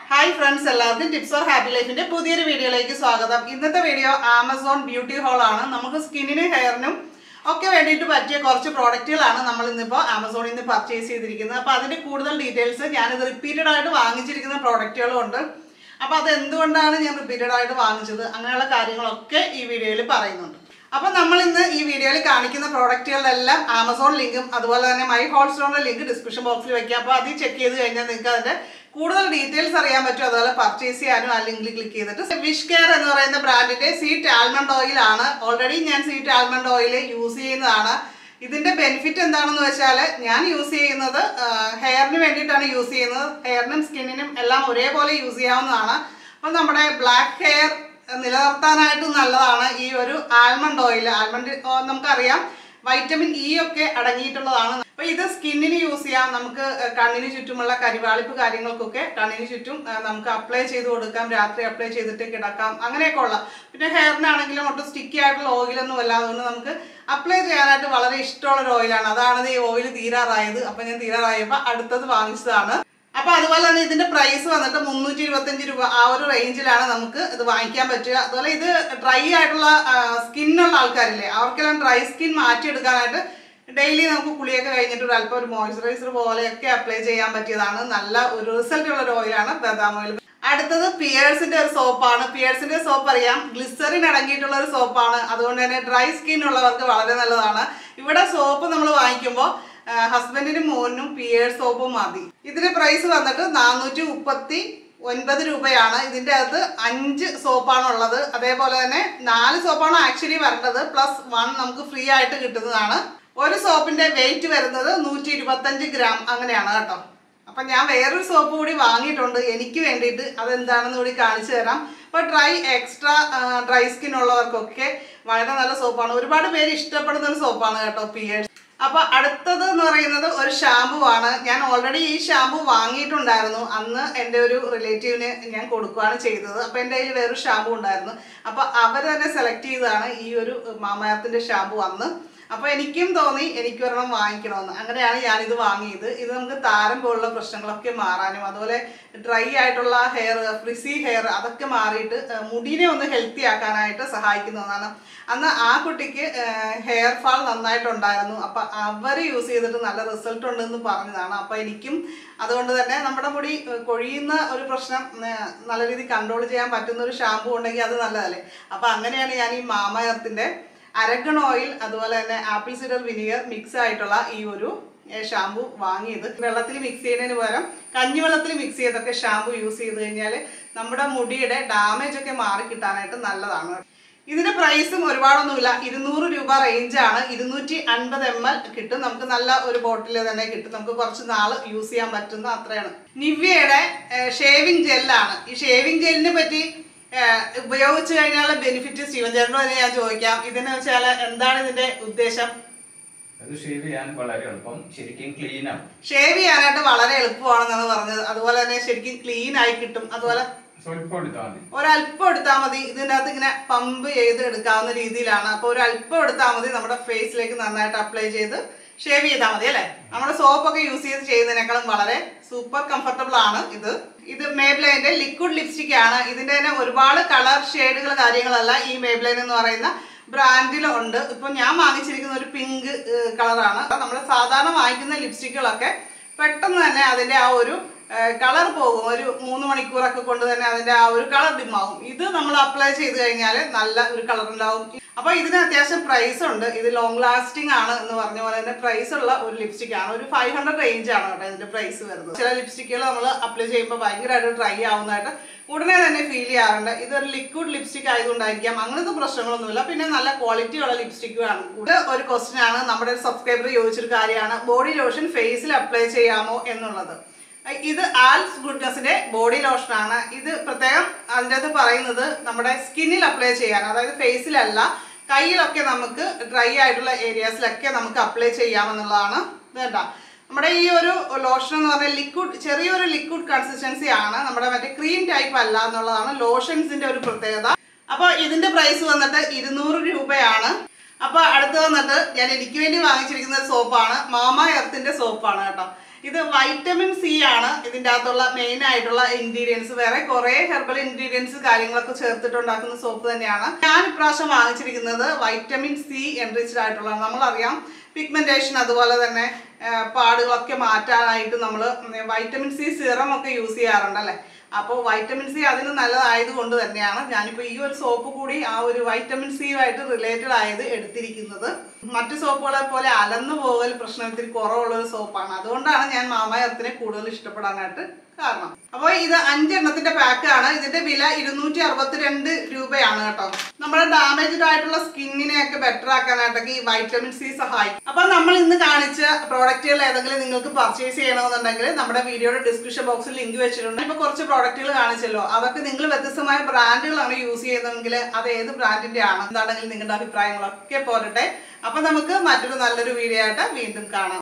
hi friends എല്ലാവർക്കും tips or happy ലൈഫിന്റെ പുതിയൊരു വീഡിയോയിലേക്ക് സ്വാഗതം ഇന്നത്തെ വീഡിയോ ആമസോൺ ബ്യൂട്ടി ഹോൾ ആണ് നമുക്ക് സ്കിന്നിനും ഹെയറിനും ഒക്കെ വേണ്ടിയിട്ട് പറ്റിയ കുറച്ച് പ്രോഡക്റ്റുകളാണ് നമ്മൾ ഇന്നിപ്പോൾ ആമസോണിൽ നിന്ന് പർച്ചേസ് ചെയ്തിരിക്കുന്നത് അപ്പോൾ അതിന്റെ കൂടുതൽ ഡീറ്റെയിൽസ് ഞാനിത് റിപ്പീറ്റഡ് ആയിട്ട് വാങ്ങിച്ചിരിക്കുന്ന പ്രോഡക്റ്റുകളും ഉണ്ട് അപ്പോൾ അത് എന്തുകൊണ്ടാണ് ഞാൻ റിപ്പീറ്റഡ് ആയിട്ട് വാങ്ങിച്ചത് അങ്ങനെയുള്ള കാര്യങ്ങളൊക്കെ ഈ വീഡിയോയിൽ പറയുന്നുണ്ട് അപ്പോൾ നമ്മൾ ഇന്ന് ഈ വീഡിയോയിൽ കാണിക്കുന്ന പ്രോഡക്റ്റുകളുടെ എല്ലാം ആമസോൺ ലിങ്കും അതുപോലെ തന്നെ മൈ ഹോട്ട് സ്റ്റോറിന്റെ ലിങ്ക് ഡിസ്ക്രിപ്ഷൻ ബോക്സിൽ വെക്കാം അപ്പോൾ അതിൽ ചെക്ക് ചെയ്ത് കഴിഞ്ഞാൽ നിങ്ങൾക്ക് അതിന്റെ കൂടുതൽ ഡീറ്റെയിൽസ് അറിയാൻ പറ്റും അതുപോലെ പർച്ചേസ് ചെയ്യാനും ആ ലിങ്കിൽ ക്ലിക്ക് ചെയ്തിട്ട് വിഷ് കെയർ എന്ന് പറയുന്ന ബ്രാൻഡിന്റെ സീറ്റ് ആൽമണ്ട് ഓയിൽ ആണ് ഓൾറെഡി ഞാൻ സീറ്റ് ആൽമണ്ട് ഓയിൽ യൂസ് ചെയ്യുന്നതാണ് ഇതിന്റെ ബെനിഫിറ്റ് എന്താണെന്ന് വെച്ചാൽ ഞാൻ യൂസ് ചെയ്യുന്നത് ഹെയറിന് വേണ്ടിയിട്ടാണ് യൂസ് ചെയ്യുന്നത് ഹെയറിനും സ്കിന്നിനും എല്ലാം ഒരേപോലെ യൂസ് ചെയ്യാവുന്നതാണ് അപ്പം നമ്മുടെ ബ്ലാക്ക് ഹെയർ നിലനിർത്താനായിട്ട് നല്ലതാണ് ഈ ഒരു ആൽമണ്ട് ഓയിൽ ആൽമണ്ട് നമുക്കറിയാം വൈറ്റമിൻ ഇ ഒക്കെ അടങ്ങിയിട്ടുള്ളതാണ് അപ്പൊ ഇത് സ്കിന്നിന് യൂസ് ചെയ്യാം നമുക്ക് കണ്ണിന് ചുറ്റുമുള്ള കരിവാളിപ്പ് കാര്യങ്ങൾക്കൊക്കെ കണ്ണിന് ചുറ്റും ആ, നമുക്ക് അപ്ലൈ ചെയ്ത് കൊടുക്കാം രാത്രി അപ്ലൈ ചെയ്തിട്ട് കിടക്കാം അങ്ങനെയൊക്കെ ഉള്ള പിന്നെ ഹെയറിനാണെങ്കിലും ഒട്ടും സ്റ്റിക്കി ആയിട്ടുള്ള ഓയിലൊന്നും അല്ല അതുകൊണ്ട് നമുക്ക് അപ്ലൈ ചെയ്യാനായിട്ട് വളരെ ഇഷ്ടമുള്ള ഒരു ഓയിലാണ് അതാണ് ഈ ഓയിൽ തീരാറായത് അപ്പൊ ഞാൻ തീരാറായപ്പോൾ അടുത്തത് വാങ്ങിച്ചതാണ് അപ്പൊ അതുപോലെ തന്നെ ഇതിന്റെ പ്രൈസ് വന്നിട്ട് മുന്നൂറ്റി ഇരുപത്തഞ്ച് രൂപ ആ ഒരു റേഞ്ചിലാണ് നമുക്ക് ഇത് വാങ്ങിക്കാൻ പറ്റുക അതുപോലെ ഇത് ഡ്രൈ ആയിട്ടുള്ള സ്കിന്നുള്ള ആൾക്കാരില്ലേ അവർക്കെല്ലാം ഡ്രൈ സ്കിൻ മാറ്റിയെടുക്കാനായിട്ട് ഡെയിലി നമുക്ക് കുളിയൊക്കെ കഴിഞ്ഞിട്ട് ഒരു അല്പം ഒരു മോയ്സ്ചറൈസർ പോലെയൊക്കെ അപ്ലൈ ചെയ്യാൻ പറ്റിയതാണ് നല്ല ഒരു റിസൾട്ട് ഉള്ള ഒരു ഓയിലാണ് ബദാം ഓയിൽ അടുത്തത് പിയേഴ്സിന്റെ ഒരു സോപ്പാണ് പിയേഴ്സിന്റെ സോപ്പ് അറിയാം ഗ്ലിസറിൻ അടങ്ങിയിട്ടുള്ള ഒരു സോപ്പാണ് അതുകൊണ്ട് തന്നെ ഡ്രൈ സ്കിൻ ഉള്ളവർക്ക് വളരെ നല്ലതാണ് ഇവിടെ സോപ്പ് നമ്മൾ വാങ്ങിക്കുമ്പോൾ ഹസ്ബൻഡിനും മോനും പിയേഴ്സ് സോപ്പും മതി ഇതിന്റെ പ്രൈസ് വന്നിട്ട് നാനൂറ്റി മുപ്പത്തി ഒൻപത് രൂപയാണ് ഇതിന്റെ അകത്ത് അഞ്ച് സോപ്പാണ് ഉള്ളത് അതേപോലെ തന്നെ നാല് സോപ്പാണ് ആക്ച്വലി വരേണ്ടത് പ്ലസ് വൺ നമുക്ക് ഫ്രീ ആയിട്ട് കിട്ടുന്നതാണ് ഒരു സോപ്പിന്റെ വെയിറ്റ് വരുന്നത് നൂറ്റി ഇരുപത്തഞ്ച് ഗ്രാം അങ്ങനെയാണ് കേട്ടോ അപ്പൊ ഞാൻ വേറൊരു സോപ്പ് കൂടി വാങ്ങിയിട്ടുണ്ട് എനിക്ക് വേണ്ടിയിട്ട് അതെന്താണെന്ന് കൂടി കാണിച്ചു തരാം അപ്പൊ ഡ്രൈ എക്സ്ട്രാ ഡ്രൈ സ്കിൻ ഉള്ളവർക്കൊക്കെ വളരെ നല്ല സോപ്പാണ് ഒരുപാട് പേര് ഇഷ്ടപ്പെടുന്ന ഒരു സോപ്പാണ് കേട്ടോ പിയേഴ്സ് അപ്പൊ അടുത്തത് എന്ന് പറയുന്നത് ഒരു ഷാമ്പു ആണ് ഞാൻ ഓൾറെഡി ഈ ഷാമ്പു വാങ്ങിയിട്ടുണ്ടായിരുന്നു അന്ന് എൻ്റെ ഒരു റിലേറ്റീവിന് ഞാൻ കൊടുക്കുകയാണ് ചെയ്തത് അപ്പൊ എൻ്റെ കയ്യിൽ വേറൊരു ഷാമ്പു ഉണ്ടായിരുന്നു അപ്പൊ അവർ തന്നെ സെലക്ട് ചെയ്തതാണ് ഈ ഒരു മാമയത്തിന്റെ ഷാമ്പു അന്ന് അപ്പൊ എനിക്കും തോന്നി എനിക്ക് ഒരെണ്ണം വാങ്ങിക്കണമെന്ന് അങ്ങനെയാണ് ഞാനിത് വാങ്ങിയത് ഇത് നമുക്ക് താരം പോലുള്ള പ്രശ്നങ്ങളൊക്കെ മാറാനും അതുപോലെ ഡ്രൈ ആയിട്ടുള്ള ഹെയർ ഫ്രിസി ഹെയർ അതൊക്കെ മാറിയിട്ട് ഏർ മുടിനെ ഒന്ന് ഹെൽത്തി ആക്കാനായിട്ട് സഹായിക്കുന്ന ഒന്നാണ് അന്ന് ആ കുട്ടിക്ക് ഹെയർ ഫാൾ നന്നായിട്ടുണ്ടായിരുന്നു അപ്പൊ അവർ യൂസ് ചെയ്തിട്ട് നല്ല റിസൾട്ട് ഉണ്ടെന്ന് പറഞ്ഞതാണ് അപ്പൊ എനിക്കും അതുകൊണ്ട് തന്നെ നമ്മുടെ മുടി ഏർ കൊഴിയുന്ന ഒരു പ്രശ്നം ഏർ നല്ല രീതിയിൽ കൺട്രോൾ ചെയ്യാൻ പറ്റുന്ന ഒരു ഷാമ്പു ഉണ്ടെങ്കിൽ അത് നല്ലതല്ലേ അപ്പൊ അങ്ങനെയാണ് ഞാൻ ഈ മാമ എർത്തിന്റെ അരഗൺ ഓയിൽ അതുപോലെ തന്നെ ആപ്പിൾ സിഡർ വിനിഗർ മിക്സ് ആയിട്ടുള്ള ഈ ഒരു ഷാമ്പു വാങ്ങിയത് വെള്ളത്തിൽ മിക്സ് ചെയ്യുന്നതിന് പകരം കഞ്ഞിവെള്ളത്തിൽ മിക്സ് ചെയ്തൊക്കെ ഷാമ്പു യൂസ് ചെയ്ത് കഴിഞ്ഞാൽ നമ്മുടെ മുടിയുടെ ഡാമേജ് ഒക്കെ മാറി കിട്ടാനായിട്ട് നല്ലതാണ് ഇതിന്റെ പ്രൈസും ഒരുപാടൊന്നുമില്ല ഇരുന്നൂറ് രൂപ റേഞ്ചാണ് ഇരുന്നൂറ്റി അൻപത് എം എൽ കിട്ടും നമുക്ക് നല്ല ഒരു ബോട്ടിൽ തന്നെ കിട്ടും നമുക്ക് കുറച്ച് നാൾ യൂസ് ചെയ്യാൻ പറ്റുന്ന അത്രയാണ് നിവ്യയുടെ ഷേവിംഗ് ജെല്ലാണ് ഈ ഷേവിംഗ് ജെല്ലിനെ പറ്റി ഏഹ് ഉപയോഗിച്ചു കഴിഞ്ഞാൽ ബെനിഫിറ്റ് സ്റ്റീവൻ ചേട്ടനോട് തന്നെ ഞാൻ ചോദിക്കാം ഇതിന് വെച്ചാൽ എന്താണ് ഇതിന്റെ ഉദ്ദേശം അത് ഷേവ് ചെയ്യാൻ വളരെ എളുപ്പം ശരിക്കും ക്ലീൻ ആവും ഷേവ് ചെയ്യാനായിട്ട് വളരെ എളുപ്പമാണെന്നാണ് പറഞ്ഞത് അതുപോലെ തന്നെ ശരിക്കും ക്ലീൻ ആയി കിട്ടും അതുപോലെ സ്വല്പം എടുത്താൽ മതി ഒരല്പം എടുത്താൽ മതി ഇതിൻ്റെ അകത്ത് ഇങ്ങനെ പമ്പ് ചെയ്ത് എടുക്കാവുന്ന രീതിയിലാണ് അപ്പോൾ ഒരു അല്പം എടുത്താൽ മതി നമ്മുടെ ഫേസിലേക്ക് നന്നായിട്ട് അപ്ലൈ ചെയ്ത് ഷേവ് ചെയ്താൽ മതി അല്ലേ നമ്മുടെ സോപ്പൊക്കെ യൂസ് ചെയ്ത് ചെയ്യുന്നതിനേക്കാളും വളരെ സൂപ്പർ കംഫർട്ടബിൾ ആണ് ഇത് ഇത് മേബ്ലൈൻ്റെ ലിക്വിഡ് ലിപ്സ്റ്റിക് ആണ് ഇതിന്റെ തന്നെ ഒരുപാട് കളർ ഷെയ്ഡുകൾ കാര്യങ്ങളല്ല ഈ മേബ്ലൈൻ എന്ന് പറയുന്ന ബ്രാൻഡിലുണ്ട് ഇപ്പൊ ഞാൻ വാങ്ങിച്ചിരിക്കുന്ന ഒരു പിങ്ക് കളറാണ് നമ്മൾ സാധാരണ വാങ്ങിക്കുന്ന ലിപ്സ്റ്റിക്കുകളൊക്കെ പെട്ടെന്ന് തന്നെ അതിന്റെ ആ ഒരു കളർ പോകും ഒരു മൂന്ന് മണിക്കൂറൊക്കെ കൊണ്ട് തന്നെ അതിന്റെ ആ ഒരു കളർ ഡിമാവും ഇത് നമ്മൾ അപ്ലൈ ചെയ്ത് കഴിഞ്ഞാൽ നല്ല ഒരു കളർ ഉണ്ടാവും അപ്പൊ ഇതിന് അത്യാവശ്യം പ്രൈസ് ഉണ്ട് ഇത് ലോങ് ലാസ്റ്റിംഗ് ആണ് എന്ന് പറഞ്ഞ പോലെ തന്നെ പ്രൈസ് ഉള്ള ഒരു ലിപ്സ്റ്റിക് ആണ് ഒരു ഫൈവ് ഹൺഡ്രഡ് റേഞ്ച് ആണ് കേട്ടോ ഇതിന്റെ പ്രൈസ് വരുന്നത് ചില ലിപ്സ്റ്റിക്കുകൾ നമ്മൾ അപ്ലൈ ചെയ്യുമ്പോൾ ഭയങ്കരമായിട്ട് ഡ്രൈ ആവുന്നതായിട്ട് ഉടനെ തന്നെ ഫീൽ ചെയ്യാറുണ്ട് ഇതൊരു ലിക്വിഡ് ലിപ്സ്റ്റിക് ആയതുകൊണ്ടായിരിക്കാം അങ്ങനത്തെ പ്രശ്നങ്ങളൊന്നുമില്ല പിന്നെ നല്ല ക്വാളിറ്റി ഉള്ള ലിപ്സ്റ്റിക്കും ആണ് ഇത് ഒരു ക്വസ്റ്റ്യൻ ആണ് നമ്മുടെ ഒരു സബ്സ്ക്രൈബർ ചോദിച്ചൊരു കാര്യമാണ് ബോഡി ലോഷൻ ഫേസിൽ അപ്ലൈ ചെയ്യാമോ എന്നുള്ളത് ഇത് ആൽസ് ഗുഡ്നസിന്റെ ബോഡി ലോഷൻ ആണ് ഇത് പ്രത്യേകം അതിൻ്റെ അകത്ത് പറയുന്നത് നമ്മുടെ സ്കിന്നിൽ അപ്ലൈ ചെയ്യാൻ അതായത് ഫേസിലല്ല കയ്യിലൊക്കെ നമുക്ക് ഡ്രൈ ആയിട്ടുള്ള ഏരിയാസിലൊക്കെ നമുക്ക് അപ്ലൈ ചെയ്യാമെന്നുള്ളതാണ് ഇത് കേട്ടോ നമ്മുടെ ഈ ഒരു ലോഷൻ എന്ന് പറഞ്ഞാൽ ലിക്വിഡ് ചെറിയൊരു ലിക്വിഡ് കൺസിസ്റ്റൻസി ആണ് നമ്മുടെ മറ്റേ ക്രീം ടൈപ്പ് അല്ല എന്നുള്ളതാണ് ലോഷൻസിന്റെ ഒരു പ്രത്യേകത അപ്പോൾ ഇതിന്റെ പ്രൈസ് വന്നിട്ട് ഇരുന്നൂറ് രൂപയാണ് അപ്പൊ അടുത്ത് വന്നിട്ട് ഞാൻ എനിക്ക് വേണ്ടി വാങ്ങിച്ചിരിക്കുന്ന ഒരു സോപ്പാണ് മാമ എർത്തിന്റെ സോപ്പാണ് കേട്ടോ ഇത് വൈറ്റമിൻ സി ആണ് ഇതിൻ്റെ അകത്തുള്ള മെയിൻ ആയിട്ടുള്ള ഇൻഗ്രീഡിയൻസ് വേറെ കുറേ ഹെർബൽ ഇൻഗ്രീഡിയൻസ് കാര്യങ്ങളൊക്കെ ചേർത്തിട്ടുണ്ടാക്കുന്ന സോപ്പ് തന്നെയാണ് ഞാൻ ഇപ്രാവശ്യം വാങ്ങിച്ചിരിക്കുന്നത് വൈറ്റമിൻ സി എൻറിച്ച്ഡ് ആയിട്ടുള്ള നമ്മളറിയാം പിഗ്മെന്റേഷൻ അതുപോലെ തന്നെ ആ, പാടുകളൊക്കെ മാറ്റാനായിട്ട് നമ്മൾ വൈറ്റമിൻ സി സിറം ഒക്കെ യൂസ് ചെയ്യാറുണ്ട് അല്ലേ അപ്പോൾ വൈറ്റമിൻ സി അതിന് നല്ലതായത് കൊണ്ട് തന്നെയാണ് ഞാനിപ്പോൾ ഈ ഒരു സോപ്പ് കൂടി ആ ഒരു വൈറ്റമിൻ സിയുമായിട്ട് റിലേറ്റഡ് ആയത് എടുത്തിരിക്കുന്നത് മറ്റു സോപ്പുകളെ പോലെ അലന്നു പോകൽ പ്രശ്നം ഇത്തിരി കുറവുള്ള ഒരു സോപ്പാണ് അതുകൊണ്ടാണ് ഞാൻ മാമയത്തിനെ കൂടുതൽ ഇഷ്ടപ്പെടാനായിട്ട് കാരണം അപ്പോൾ ഇത് അഞ്ചെണ്ണത്തിന്റെ പാക്കാണ് ഇതിന്റെ വില ഇരുന്നൂറ്റി അറുപത്തിരണ്ട് രൂപയാണ് കേട്ടോ നമ്മുടെ ഡാമേജ്ഡ് ആയിട്ടുള്ള സ്കിന്നിനെയൊക്കെ ബെറ്റർ ആക്കാനായിട്ടൊക്കെ ഈ വൈറ്റമിൻ സി സഹായിക്കും അപ്പൊ നമ്മൾ ഇന്ന് കാണിച്ച പ്രോഡക്റ്റുകൾ ഏതെങ്കിലും നിങ്ങൾക്ക് പർച്ചേസ് ചെയ്യണമെന്നുണ്ടെങ്കിൽ നമ്മുടെ വീഡിയോയുടെ ഡിസ്ക്രിപ്ഷൻ ബോക്സിൽ ലിങ്ക് വെച്ചിട്ടുണ്ട് ഇപ്പൊ കുറച്ച് പ്രോഡക്റ്റുകൾ കാണിച്ചല്ലോ അതൊക്കെ നിങ്ങൾ വ്യത്യസ്തമായ ബ്രാൻഡുകളാണ് യൂസ് ചെയ്യുന്നതെങ്കിൽ അത് ഏത് ബ്രാൻഡിന്റെ ആണ് എന്താണെങ്കിലും നിങ്ങളുടെ അഭിപ്രായങ്ങളൊക്കെ പോരട്ടെ അപ്പൊ നമുക്ക് മറ്റൊരു നല്ലൊരു വീഡിയോ ആയിട്ട് വീണ്ടും കാണാം